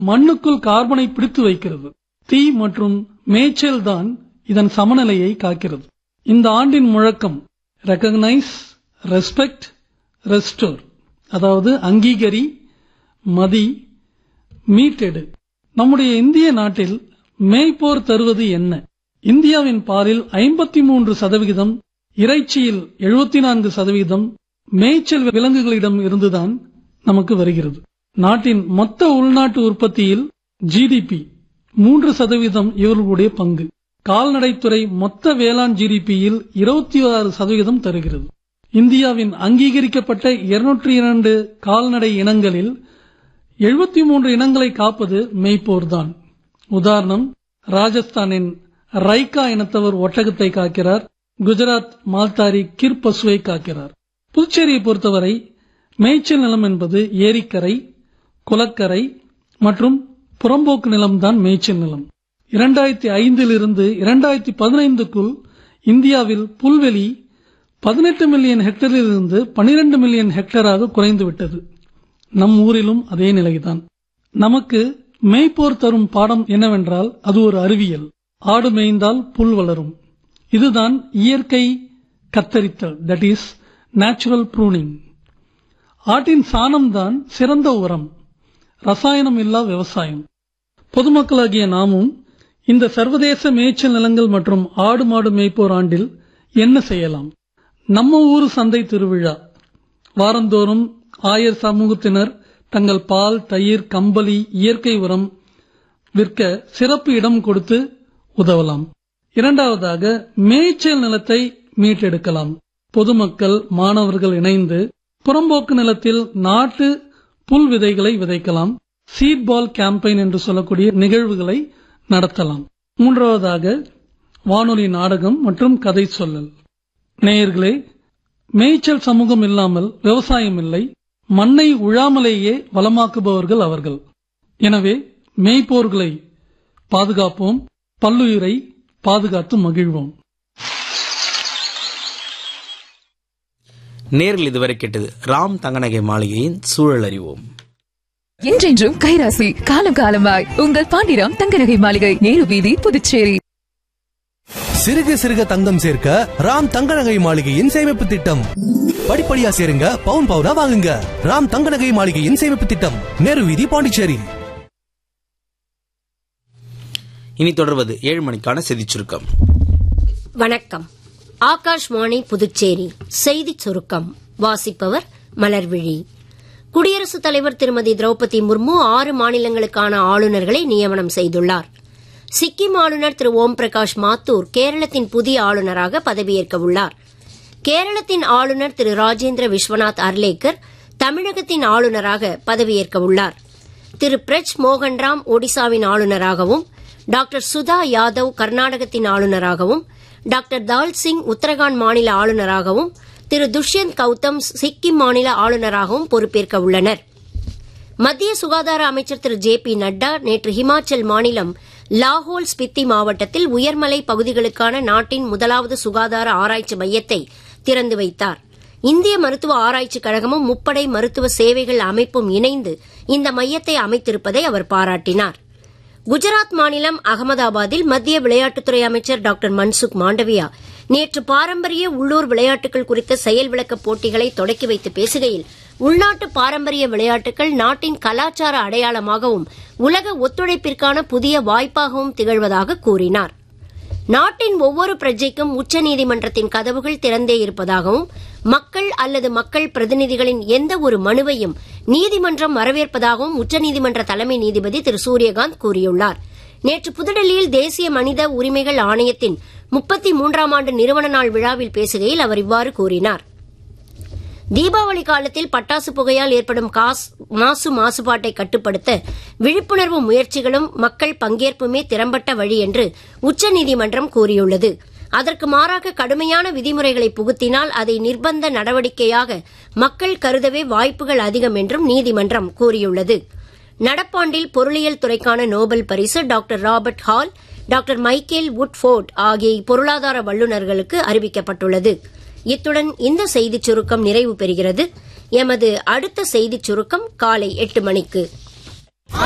மண்ணுக்குள் கார்பனை பிடித்து வைக்கிறது தீ மற்றும் மேய்ச்சல் தான் இதன் சமநிலையை காக்கிறது இந்த ஆண்டின் முழக்கம் ரெகக்னைஸ் ரெஸ்பெக்ட் ரெஸ்டோர் அதாவது அங்கீகரி மதி மீட்டெடு நம்முடைய இந்திய நாட்டில் மேய்ப்போர் தருவது என்ன இந்தியாவின் பாலில் ஐம்பத்தி மூன்று சதவிகிதம் இறைச்சியில் எழுபத்தி நான்கு சதவிகிதம் மேய்ச்சல் விலங்குகளிடம் இருந்துதான் நமக்கு வருகிறது நாட்டின் மொத்த உள்நாட்டு உற்பத்தியில் ஜிடிபி மூன்று சதவீதம் இவர்களுடைய பங்கு கால்நடைத்துறை மொத்த வேளாண் ஜிடிபியில் இருபத்தி ஆறு சதவீதம் தருகிறது இந்தியாவின் அங்கீகரிக்கப்பட்ட இருநூற்றி இரண்டு கால்நடை இனங்களில் எழுபத்தி மூன்று இனங்களை காப்பது மெய்ப்போர்தான் உதாரணம் ராஜஸ்தானின் ரைகா இனத்தவர் ஒட்டகத்தை காக்கிறார் குஜராத் மால்தாரி கிர் பசுவை காக்கிறார் புதுச்சேரியை பொறுத்தவரை மேய்ச்சல் நிலம் என்பது ஏரிக்கரை குளக்கரை மற்றும் புறம்போக்கு நிலம்தான் மேய்ச்சல் நிலம் இரண்டாயிரத்தி ஐந்திலிருந்து இரண்டாயிரத்தி பதினைந்துக்குள் இந்தியாவில் புல்வெளி பதினெட்டு மில்லியன் ஹெக்டரிலிருந்து பனிரெண்டு மில்லியன் ஹெக்டராக குறைந்துவிட்டது நம் ஊரிலும் அதே நிலைதான் நமக்கு மேய்ப்போர் தரும் பாடம் என்னவென்றால் அது ஒரு அறிவியல் ஆடு மேய்ந்தால் புல் வளரும் இதுதான் இயற்கை கத்தரித்தல் தட் இஸ் நேச்சுரல் ப்ரூனிங் ஆட்டின் சாணம்தான் சிறந்த உரம் ரசாயனம் இல்லா விவசாயம் பொதுமக்களாகிய நாமும் இந்த சர்வதேச மேய்ச்சல் நிலங்கள் மற்றும் ஆடு மாடு மேய்ப்போர் ஆண்டில் என்ன செய்யலாம் நம்ம ஊர் சந்தை திருவிழா வாரந்தோறும் ஆயர் சமூகத்தினர் தங்கள் பால் தயிர் கம்பளி இயற்கை உரம் விற்க சிறப்பு இடம் கொடுத்து உதவலாம் இரண்டாவதாக மேய்ச்சல் நிலத்தை மீட்டெடுக்கலாம் பொதுமக்கள் மாணவர்கள் இணைந்து புறம்போக்கு நிலத்தில் நாட்டு புல் விதைகளை விதைக்கலாம் சீட் பால் கேம்பெயின் என்று சொல்லக்கூடிய நிகழ்வுகளை நடத்தலாம் மூன்றாவதாக வானொலி நாடகம் மற்றும் கதை சொல்லல் நேயர்களே மேய்ச்சல் சமூகம் இல்லாமல் விவசாயம் இல்லை மண்ணை உழாமலேயே வளமாக்குபவர்கள் அவர்கள் எனவே மேய்ப்போர்களை பாதுகாப்போம் பல்லுயிரை பாதுகாத்து மகிழ்வோம் நேரில் இதுவரை கேட்டது ராம் தங்கநகை மாளிகையின் சூழல் அறிவோம் என்றென்றும் கைராசி காலம் காலமாய் உங்கள் பாண்டிராம் தங்கநகை மாளிகை நேரு வீதி புதுச்சேரி சிறுக சிறுக தங்கம் சேர்க்க ராம் தங்க நகை மாளிகையின் சேமிப்பு திட்டம் படிப்படியா சேருங்க பவுன் பவுனா வாங்குங்க ராம் தங்க நகை மாளிகையின் சேமிப்பு திட்டம் நேரு வீதி பாண்டிச்சேரி இனி தொடர்வது ஏழு மணிக்கான செய்திச் சுருக்கம் வணக்கம் ஆகாஷ்வாணி புதுச்சேரி செய்திச் சுருக்கம் வாசிப்பவர் மலர்விழி குடியரசுத் தலைவர் திருமதி திரௌபதி முர்மு ஆறு மாநிலங்களுக்கான ஆளுநர்களை நியமனம் செய்துள்ளார் சிக்கிம் ஆளுநர் திரு ஓம் பிரகாஷ் மாத்தூர் கேரளத்தின் புதிய ஆளுநராக பதவியேற்க உள்ளார் கேரளத்தின் ஆளுநர் திரு ராஜேந்திர விஸ்வநாத் அர்லேக்கர் தமிழகத்தின் ஆளுநராக பதவியேற்க உள்ளார் திரு பிரஜ் மோகன்ராம் ஒடிசாவின் ஆளுநராகவும் டாக்டர் சுதா யாதவ் கர்நாடகத்தின் ஆளுநராகவும் டாக்டர் தால் சிங் உத்தரகாண்ட் மாநில ஆளுநராகவும் திரு துஷ்யந்த் கௌதம் சிக்கிம் மாநில ஆளுநராகவும் பொறுப்பேற்க உள்ளனர் மத்திய சுகாதார அமைச்சர் திரு ஜே பி நட்டா நேற்று ஹிமாச்சல் மாநிலம் லாஹோல் ஸ்பித்தி மாவட்டத்தில் உயர்மலை பகுதிகளுக்கான நாட்டின் முதலாவது சுகாதார ஆராய்ச்சி மையத்தை திறந்து வைத்தார் இந்திய மருத்துவ ஆராய்ச்சிக் கழகமும் முப்படை மருத்துவ சேவைகள் அமைப்பும் இணைந்து இந்த மையத்தை அமைத்திருப்பதை அவர் பாராட்டினார் குஜராத் மாநிலம் அகமதாபாத்தில் மத்திய விளையாட்டுத்துறை அமைச்சர் டாக்டர் மன்சுக் மாண்டவியா நேற்று பாரம்பரிய உள்ளூர் விளையாட்டுகள் குறித்த செயல் விளக்க போட்டிகளை தொடக்கி வைத்து பேசுகையில் உள்நாட்டு பாரம்பரிய விளையாட்டுகள் நாட்டின் கலாச்சார அடையாளமாகவும் உலக ஒத்துழைப்பிற்கான புதிய வாய்ப்பாகவும் திகழ்வதாக கூறினார் நாட்டின் ஒவ்வொரு பிரஜைக்கும் உச்சநீதிமன்றத்தின் கதவுகள் திறந்தே இருப்பதாகவும் மக்கள் அல்லது மக்கள் பிரதிநிதிகளின் எந்த ஒரு மனுவையும் நீதிமன்றம் வரவேற்பதாகவும் உச்சநீதிமன்ற தலைமை நீதிபதி திரு சூரியகாந்த் கூறியுள்ளார் நேற்று புதுடெல்லியில் தேசிய மனித உரிமைகள் ஆணையத்தின் முப்பத்தி மூன்றாம் ஆண்டு நிறுவன நாள் விழாவில் பேசுகையில் அவர் இவ்வாறு கூறினார் தீபாவளி காலத்தில் பட்டாசு புகையால் ஏற்படும் காஸ் மாசு மாசுபாட்டை கட்டுப்படுத்த விழிப்புணர்வு முயற்சிகளும் மக்கள் பங்கேற்புமே திறம்பட்ட வழி என்று உச்சநீதிமன்றம் கூறியுள்ளது அதற்கு மாறாக கடுமையான விதிமுறைகளை புகுத்தினால் அதை நிர்பந்த நடவடிக்கையாக மக்கள் கருதவே வாய்ப்புகள் அதிகம் என்றும் நீதிமன்றம் கூறியுள்ளது நடப்பாண்டில் பொருளியல் துறைக்கான நோபல் பரிசு doctor Robert Hall doctor Michael Woodford ஆகிய பொருளாதார வல்லுநர்களுக்கு அறிவிக்கப்பட்டுள்ளது இத்துடன் இந்த செய்திச் சுருக்கம் நிறைவு பெறுகிறது எமது அடுத்த செய்திச் சுருக்கம் காலை எட்டு மணிக்கு